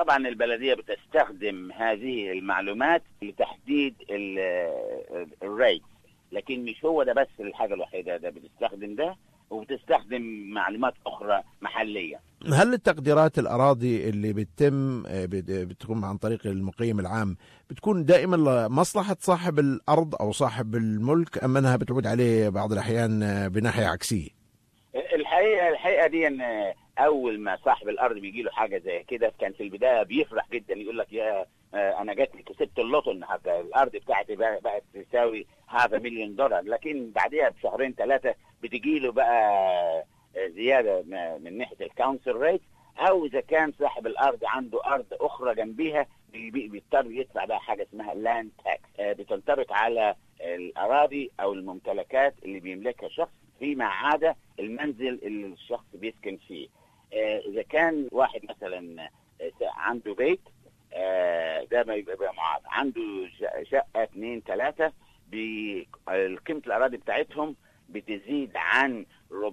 طبعا البلديه بتستخدم هذه المعلومات لتحديد الريت لكن مش هو ده بس الحاجه الوحيده ده بتستخدم ده وبتستخدم معلومات اخرى محليه هل التقديرات الاراضي اللي بتتم بتكون عن طريق المقيم العام بتكون دائما لمصلحه صاحب الارض او صاحب الملك ام انها بتعود عليه بعض الاحيان بناحيه عكسيه؟ الحقيقه الحقيقه دي ان اول ما صاحب الارض بيجي له حاجه زي كده كان في البدايه بيفرح جدا يقول لك يا انا جات لي كسبت اللوتو النهارده الارض بتاعتي بقت تساوي هذا مليون دولار لكن بعدها بشهرين ثلاثه بتجي له بقى زياده من ناحيه الكونسل ريت او اذا كان صاحب الارض عنده ارض اخرى جنبيها بيضطر يدفع بقى حاجه اسمها لاند تاكس بتنطبق على الاراضي او الممتلكات اللي بيملكها شخص فيما عدا المنزل اللي الشخص بيسكن فيه اذا كان واحد مثلا عنده بيت ده ما يبقى معاذ عنده شقه اثنين ثلاثه قيمه الاراضي بتاعتهم بتزيد عن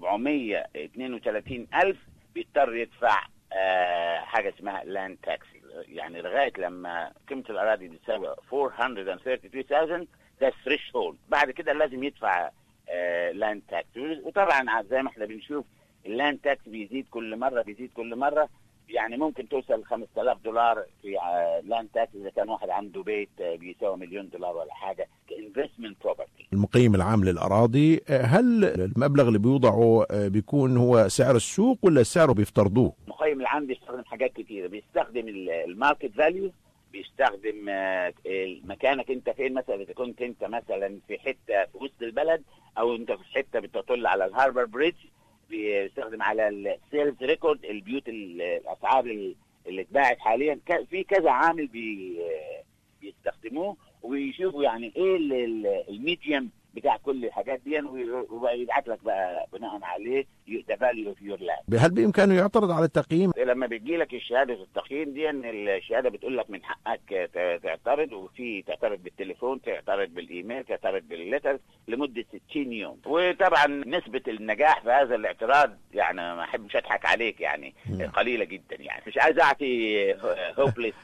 432 الف بيضطر يدفع حاجه اسمها لاند تاكس يعني لغايه لما قيمه الاراضي تساوي 433000 ده ثريش هولد بعد كده لازم يدفع لاند تاكس وطبعا زي ما احنا بنشوف اللاند تاكس بيزيد كل مره بيزيد كل مره يعني ممكن توصل ل 5000 دولار في لاند تاكس اذا كان واحد عنده بيت بيساوي مليون دولار ولا حاجه كانفستمنت بروبرتي. المقيم العام للاراضي هل المبلغ اللي بيوضعه بيكون هو سعر السوق ولا سعره بيفترضوه؟ المقيم العام بيستخدم حاجات كثيره بيستخدم الماركت فاليو بيستخدم مكانك انت فين مثلا اذا كنت انت مثلا في حته في وسط البلد او انت في حته بتطل على الهاربر بريدج بيستخدم على السيلز ريكورد البيوت الاسعار اللي اتباعت حاليا في كذا عامل بي بيستخدموه ويشوفوا يعني ايه الميديم بتاع كل الحاجات دي ويبعت لك بقى بناء عليه ذا فاليو اوف يور لاند هل بامكانه يعترض على التقييم؟ لما بتجي لك الشهاده التقييم دي ان الشهاده بتقول لك من حقك تعترض وفي تعترض بالتليفون تعترض بالايميل تعترض بالليتر لمده 60 يوم وطبعا نسبه النجاح في هذا الاعتراض يعني ما احبش اضحك عليك يعني قليله جدا يعني مش عايز اعطي هوبلس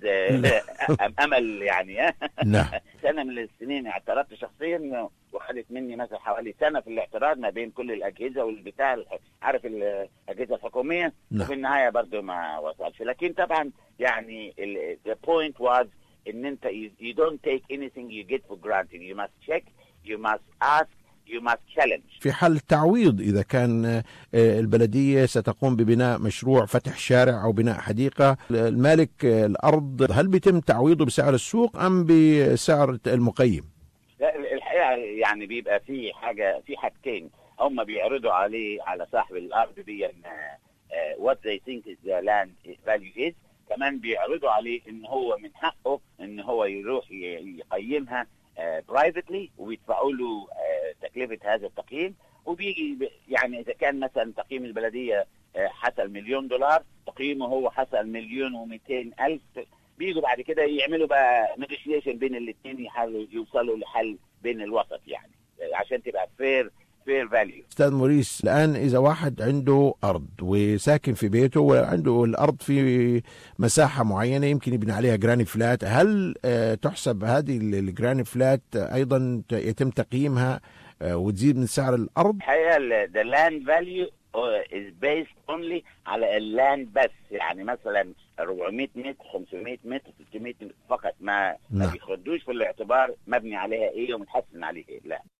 امل يعني نعم سنه من السنين اعترضت شخصيا وخدت مني مثلا حوالي سنه في الاعتراض ما بين كل الاجهزه والبتاع عارف الاجهزه الحكوميه نعم. وفي النهايه برضه ما وصلش لكن طبعا يعني the point was ان انت you don't take anything you get for granted you must check you must ask you must challenge في حال التعويض إذا كان البلدية ستقوم ببناء مشروع فتح شارع أو بناء حديقة المالك الأرض هل بيتم تعويضه بسعر السوق أم بسعر المقيم؟ لا الحقيقه يعني بيبقى في حاجه في حاجتين هم بيعرضوا عليه على صاحب الارض دي وات they think is the land value is كمان بيعرضوا عليه ان هو من حقه ان هو يروح يقيمها برايفتلي ويدفعوا له تكلفه هذا التقييم وبيجي يعني اذا كان مثلا تقييم البلديه حصل مليون دولار تقييمه هو حصل مليون و200 الف بيجوا بعد كده يعملوا بقى نيجوشيشن بين الاثنين يحاولوا يوصلوا لحل بين الوسط يعني عشان تبقى فير فير فاليو استاذ موريس الان اذا واحد عنده ارض وساكن في بيته وعنده الارض في مساحه معينه يمكن يبني عليها جراني فلات هل تحسب هذه الجراني فلات ايضا يتم تقييمها وتزيد من سعر الارض؟ الحقيقه the land value is based only على اللاند بس يعني مثلا 400 متر 500 متر 600 متر فقط ما نعم. ما بياخدوش في الاعتبار مبني عليها ايه ومتحسن عليه ايه لا